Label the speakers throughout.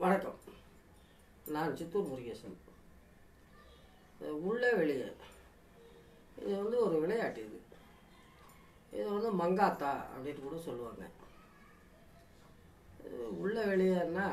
Speaker 1: வணக்கம் நான் சித்தூர் முருகேசன் இது உள்ள வெளியே இது வந்து ஒரு விளையாட்டு இது இது வந்து மங்காத்தா அப்படின்னு கூட சொல்லுவாங்க இது உள்ள வெளியேன்னா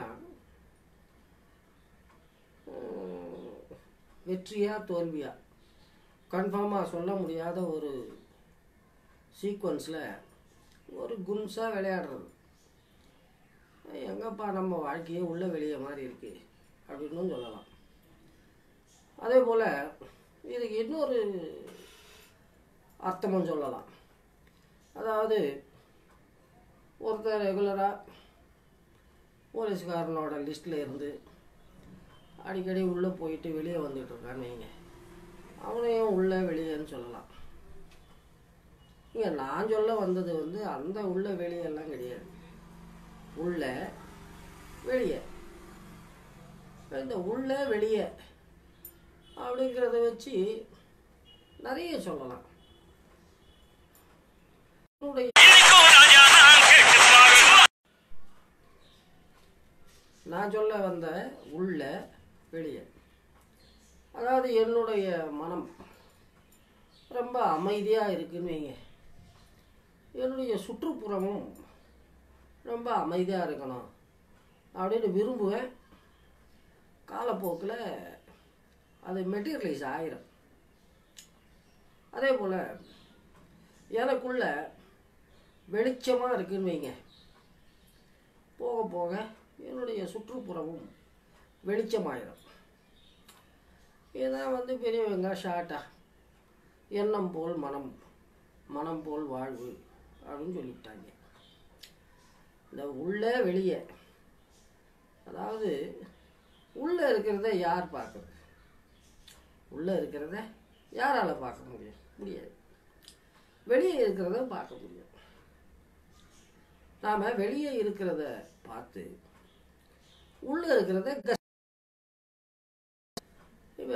Speaker 1: உம், வெற்றியா தோல்வியா கன்ஃபார்மாக சொல்ல முடியாத ஒரு சீக்வன்ஸில் ஒரு குன்ஸாக விளையாடுறது எங்கப்பா நம்ம வாழ்க்கையே உள்ள வெளியே மாதிரி இருக்கு அப்படின்னு சொல்லலாம் அதே போல் இதுக்கு இன்னொரு அர்த்தமும் சொல்லலாம் அதாவது ஒருத்தர் ரெகுலராக போலீஸ்காரனோட லிஸ்ட்டில் இருந்து அடிக்கடி உள்ளே போயிட்டு வெளியே வந்துட்டு இருக்கான்னு வைங்க அவனையும் உள்ளே வெளியேன்னு சொல்லலாம் இங்கே நான் சொல்ல வந்தது வந்து அந்த உள்ள வெளியெல்லாம் கிடையாது உள்ள வெளியே இந்த உள்ள வெளியே அப்படிங்கிறத வச்சு நிறைய சொல்லலாம் என்னுடைய நான் சொல்ல வந்த உள்ள வெளியே அதாவது என்னுடைய மனம் ரொம்ப அமைதியாக இருக்குன்னு வைங்க என்னுடைய சுற்றுப்புறமும் ரொம்ப அமைதியாக இருக்கணும் அப்படின்னு விரும்புவேன் காலப்போக்கில் அது மெட்டீரியலைஸ் ஆயிரும் அதே போல் எனக்குள்ள வெளிச்சமாக இருக்குன்னு வைங்க போக போக என்னுடைய சுற்றுப்புறமும் வெளிச்சமாயிரும் இதான் வந்து பெரியவங்க ஷார்ட்டா எண்ணம் போல் மனம் மனம் போல் வாழ்வு அப்படின்னு சொல்லிவிட்டாங்க இந்த உள்ள வெளியே அதாவது உள்ளே இருக்கிறத யார் பார்க்குறது உள்ளே இருக்கிறத யாரால் பார்க்க முடியும் முடியாது வெளியே இருக்கிறத பார்க்க முடியும் நாம் வெளியே இருக்கிறத பார்த்து உள்ளே இருக்கிறத க- இவ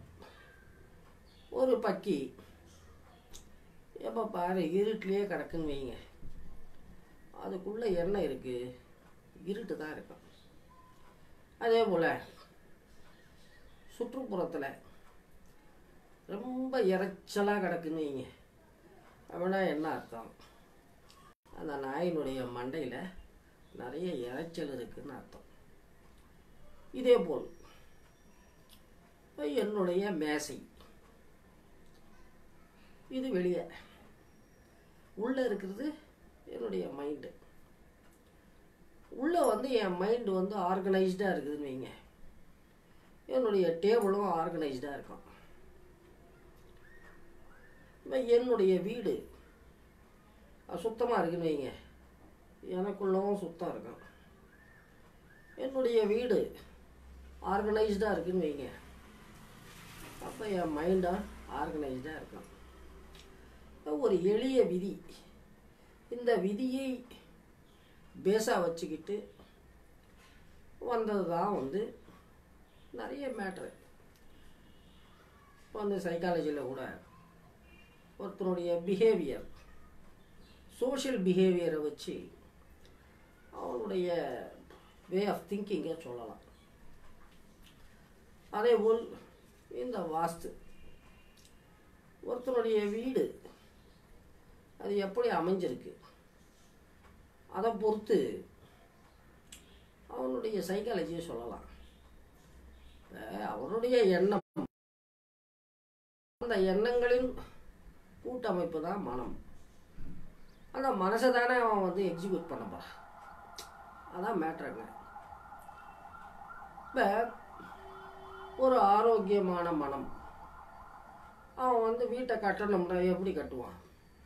Speaker 1: ஒரு பக்கி எப்போ பாரு இருட்டிலேயே கிடக்குன்னு வைங்க அதுக்குள்ளே என்ன இருக்குது இருட்டு தான் இருக்கும் அதே போல் சுற்றுப்புறத்தில் ரொம்ப இறைச்சலாக கிடக்குன்னு வைங்க அப்படின்னா என்ன அர்த்தம் அந்த நாயினுடைய மண்டையில் நிறைய இறைச்சல் இருக்குன்னு அர்த்தம் இதே போல் என்னுடைய மேசை இது வெளியே உள்ளே இருக்கிறது என்னுடைய மைண்டு உள்ளே வந்து என் மைண்டு வந்து ஆர்கனைஸ்டாக இருக்குதுன்னு வைங்க என்னுடைய டேபிளும் ஆர்கனைஸ்டாக இருக்கும் இப்ப என்னுடைய வீடு சுத்தமாக இருக்குன்னு வைங்க எனக்குள்ளவும் சுத்தம் இருக்கும் என்னுடைய வீடு ஆர்கனைஸ்டாக இருக்குன்னு வைங்க அப்போ என் மைண்டாக ஆர்கனைஸ்டாக இருக்கும் ஒரு எளிய விதி இந்த விதியை பேஸாக வச்சுக்கிட்டு வந்தது தான் வந்து நிறைய மேட்ரு இப்போ வந்து சைக்காலஜியில் கூட ஒருத்தனுடைய பிஹேவியர் சோஷியல் பிஹேவியரை வச்சு அவனுடைய வே ஆஃப் திங்கிங்கை சொல்லலாம் அதேபோல் இந்த வாஸ்து ஒருத்தனுடைய வீடு அது எப்படி அமைஞ்சிருக்கு அதை பொறுத்து அவனுடைய சைக்காலஜியை சொல்லலாம் இப்ப அவனுடைய எண்ணம் அந்த எண்ணங்களின் கூட்டமைப்பு தான் மனம் அந்த மனசை தானே அவன் வந்து எக்ஸிக்யூட் பண்ண போகிறான் அதான் மேட்ருங்க இப்போ ஒரு ஆரோக்கியமான மனம் அவன் வந்து வீட்டை கட்டணும்னா எப்படி கட்டுவான்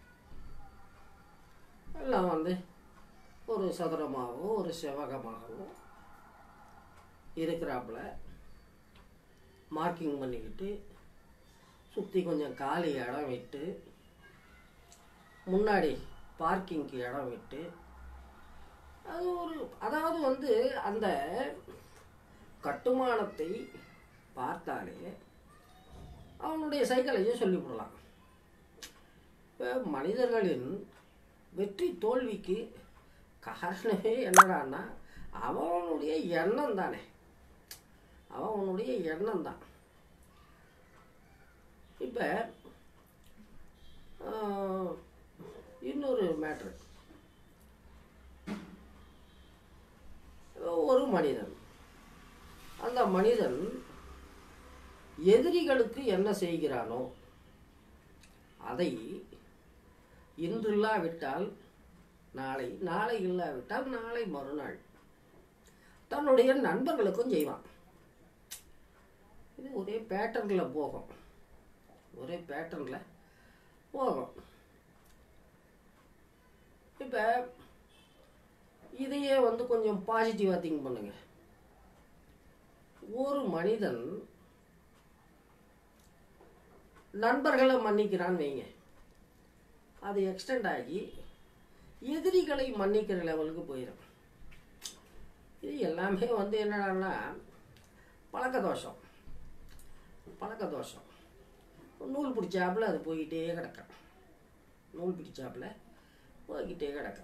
Speaker 1: எல்லாம் வந்து ஒரு சதுரமாகவோ ஒரு செவகமாகவோ இருக்கிறாப்புல மார்க்கிங் பண்ணிக்கிட்டு சுற்றி கொஞ்சம் காலி இடம் விட்டு முன்னாடி பார்க்கிங்க்கு இடம் விட்டு அது ஒரு அதாவது வந்து அந்த கட்டுமானத்தை பார்த்தாலே அவனுடைய சைக்காலஜியை சொல்லிவிடலாம் இப்போ மனிதர்களின் வெற்றி தோல்விக்கு காரணமே என்னடான்னா அவனுடைய எண்ணம் தானே அவனுடைய எண்ணம் தான் இப்போ இன்னொரு மேட்ரு ஒரு மனிதன் அந்த மனிதன் எதிரிகளுக்கு என்ன செய்கிறானோ அதை இன்று இல்லாவிட்டால் நாளை நாளை இல்லாவிட்டால் நாளை மறுநாள் தன்னுடைய நண்பர்களுக்கும் செய்வான் இது ஒரே பேட்டர்னில் போகும் ஒரே பேட்டர்னில் போகும் இப்போ இதையே வந்து கொஞ்சம் பாசிட்டிவாக திங்க் பண்ணுங்க ஒரு மனிதன் நண்பர்களை மன்னிக்கிறான்னு வைங்க அது எக்ஸ்டெண்ட் ஆகி எதிரிகளை மன்னிக்கிற லெவலுக்கு போயிடும் இது எல்லாமே வந்து என்னடான்னா பழக்க தோஷம் பழக்க தோஷம் நூல் பிடிச்சாப்புல அது போய்கிட்டே கிடக்கும் நூல் பிடிச்சாப்புல போய்கிட்டே கிடக்கும்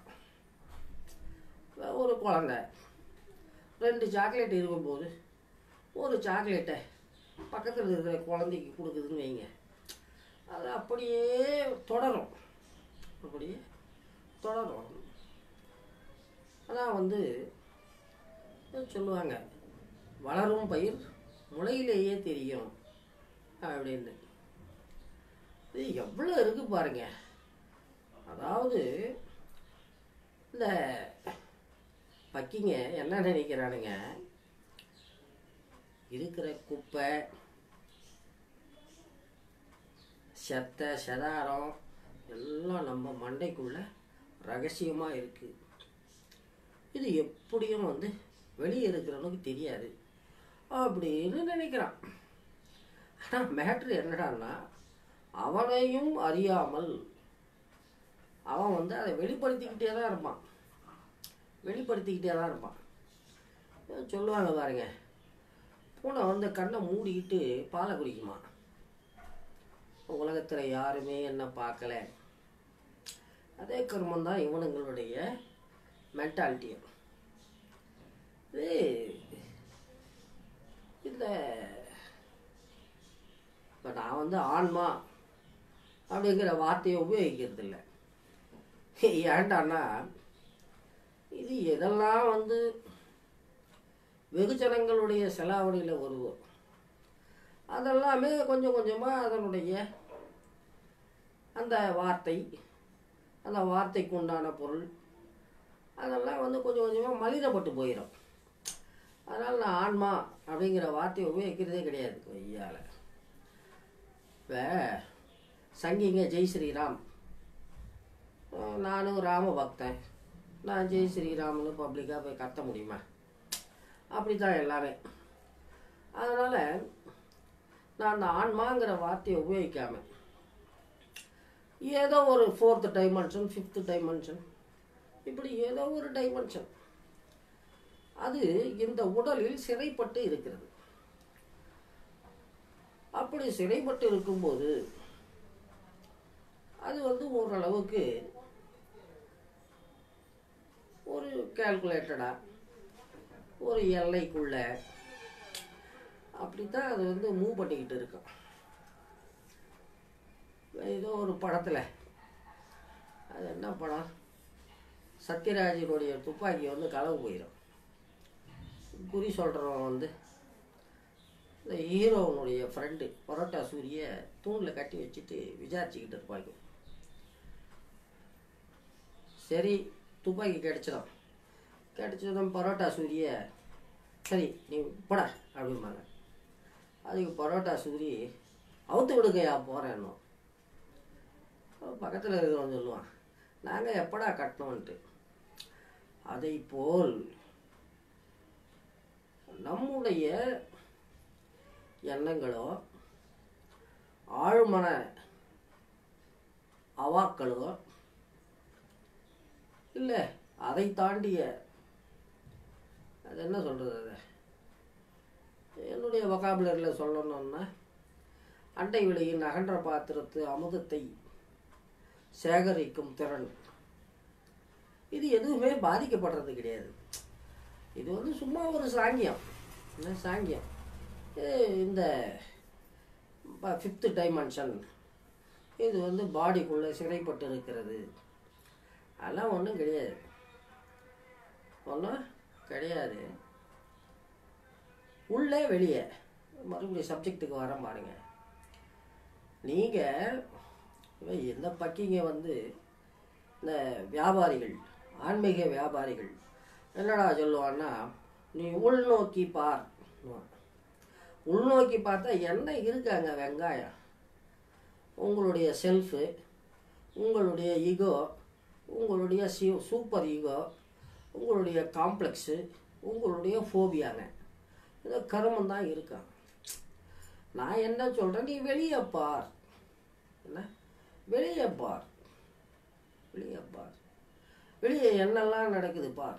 Speaker 1: ஒரு குழந்தை ரெண்டு சாக்லேட் இருக்கும்போது ஒரு சாக்லேட்டை பக்கத்தில் இருக்கிற குழந்தைக்கு கொடுக்குதுன்னு வைங்க அது அப்படியே தொடரும் அப்படியே தொடரும் அதான் வந்து சொல்லுவாங்க வளரும் பயிர் முளையிலேயே தெரியும் அப்படின்னு இது எவ்வளோ இருக்கு பாருங்க அதாவது இந்த பக்கிங்க என்ன நினைக்கிறானுங்க இருக்கிற குப்பை செத்த செதாரம் எல்லாம் நம்ம மண்டைக்குள்ள ரகசியமாக இருக்குது இது எப்படியும் வந்து வெளியே இருக்கிறவனுக்கு தெரியாது அப்படின்னு நினைக்கிறான் ஆனால் மேட்ரு என்னடான்னா அவனையும் அறியாமல் அவன் வந்து அதை வெளிப்படுத்திக்கிட்டே தான் இருப்பான் வெளிப்படுத்திக்கிட்டே தான் இருப்பான் சொல்லுவாங்க பாருங்க பூனை வந்து கண்ணை மூடிக்கிட்டு பாலை குடிக்குமா உலகத்தில் யாருமே என்ன பார்க்கல அதே கர்மம் தான் இவனுங்களுடைய மென்டாலிட்டியும் இது இந்த இப்போ நான் வந்து ஆன்மா அப்படிங்கிற வார்த்தையை உபயோகிக்கிறது இல்லை ஏன்டான்னா இது எதெல்லாம் வந்து வெகுஜனங்களுடைய செலாவணியில் வருதோ அதெல்லாமே கொஞ்சம் கொஞ்சமாக அதனுடைய அந்த வார்த்தை அந்த வார்த்தைக்கு உண்டான பொருள் அதெல்லாம் வந்து கொஞ்சம் கொஞ்சமாக மலிதப்பட்டு போயிடும் அதனால் நான் ஆன்மா அப்படிங்கிற வார்த்தையை உபயோகிக்கிறதே கிடையாது ஐயால் இப்போ சங்கிங்க ஜெய் ஸ்ரீராம் நானும் ராம பக்தன் நான் ஜெய் ஸ்ரீராம்னு பப்ளிக்காக போய் கத்த முடியுமா அப்படி தான் எல்லாமே அதனால் நான் அந்த ஆன்மாங்கிற வார்த்தையை உபயோகிக்காம ஏதோ ஒரு ஃபோர்த்து டைமென்ஷன் ஃபிஃப்த்து டைமென்ஷன் இப்படி ஏதோ ஒரு டைமென்ஷன் அது இந்த உடலில் சிறைப்பட்டு இருக்கிறது அப்படி சிறைப்பட்டு இருக்கும்போது அது வந்து ஓரளவுக்கு ஒரு கேல்குலேட்டடாக ஒரு எல்லைக்குள்ள அப்படித்தான் அது வந்து மூவ் பண்ணிக்கிட்டு இருக்கும் ஏதோ ஒரு படத்தில் அது என்ன படம் சத்யராஜனுடைய துப்பாக்கி வந்து களவு போயிடும் குறி சொல்கிறவன் வந்து இந்த ஹீரோவனுடைய ஃப்ரெண்டு பரோட்டா சூரிய தூணில் கட்டி வச்சுட்டு விசாரிச்சுக்கிட்டு இருப்பாங்க சரி துப்பாக்கி கிடச்சிடும் கிடச்சதும் பரோட்டா சூரிய சரி நீ போட அப்படிம்பாங்க அதுக்கு பரோட்டா சூரி அவுத்து விடுங்கயா போகிறேன்னு பக்கத்தில் இருக்கிறவன் சொல்லுவான் நாங்கள் எப்படா கட்டணும்ன்ட்டு அதை போல் நம்முடைய எண்ணங்களோ ஆழ்மன அவாக்களோ இல்லை அதை தாண்டிய அது என்ன சொல்கிறது அது என்னுடைய வொகாபுலரியில் சொல்லணும்னா அண்டை விலையின் அகன்ற பாத்திரத்து அமுதத்தை சேகரிக்கும் திறன் இது எதுவுமே பாதிக்கப்படுறது கிடையாது இது வந்து சும்மா ஒரு சாங்கியம் என்ன சாங்கியம் இது இந்த ஃபிஃப்த்து டைமென்ஷன் இது வந்து பாடிக்குள்ளே சிறைப்பட்டு இருக்கிறது அதெல்லாம் ஒன்றும் கிடையாது ஒன்றும் கிடையாது உள்ளே வெளியே மறுபடியும் சப்ஜெக்ட்டுக்கு வர பாருங்க நீங்கள் எந்த பக்கிங்க வந்து இந்த வியாபாரிகள் ஆன்மீக வியாபாரிகள் என்னடா சொல்லுவான்னா நீ உள்நோக்கி பார் உள்நோக்கி பார்த்தா என்ன இருக்காங்க வெங்காயம் உங்களுடைய செல்ஃபு உங்களுடைய ஈகோ உங்களுடைய சி சூப்பர் ஈகோ உங்களுடைய காம்ப்ளெக்ஸு உங்களுடைய ஃபோபியாங்க ஏதோ கருமம் தான் இருக்கான் நான் என்ன சொல்கிறேன் நீ வெளியே பார் என்ன வெளியே பார் வெளியே பார் வெளியே என்னெல்லாம் நடக்குது பார்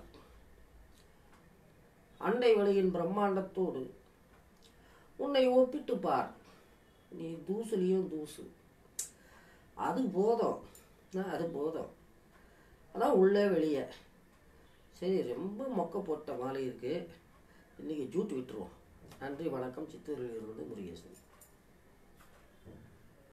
Speaker 1: அண்டை வழியின் பிரம்மாண்டத்தோடு உன்னை ஒப்பிட்டு பார் நீ தூசுலேயும் தூசு அது போதும் ஆ, அது போதும் அதான் உள்ளே வெளியே சரி ரொம்ப மொக்க போட்ட மாதிரி இருக்குது இன்றைக்கி ஜூட் விட்டுருவோம் நன்றி வணக்கம் சித்தூரில் இருந்து முருகேசன்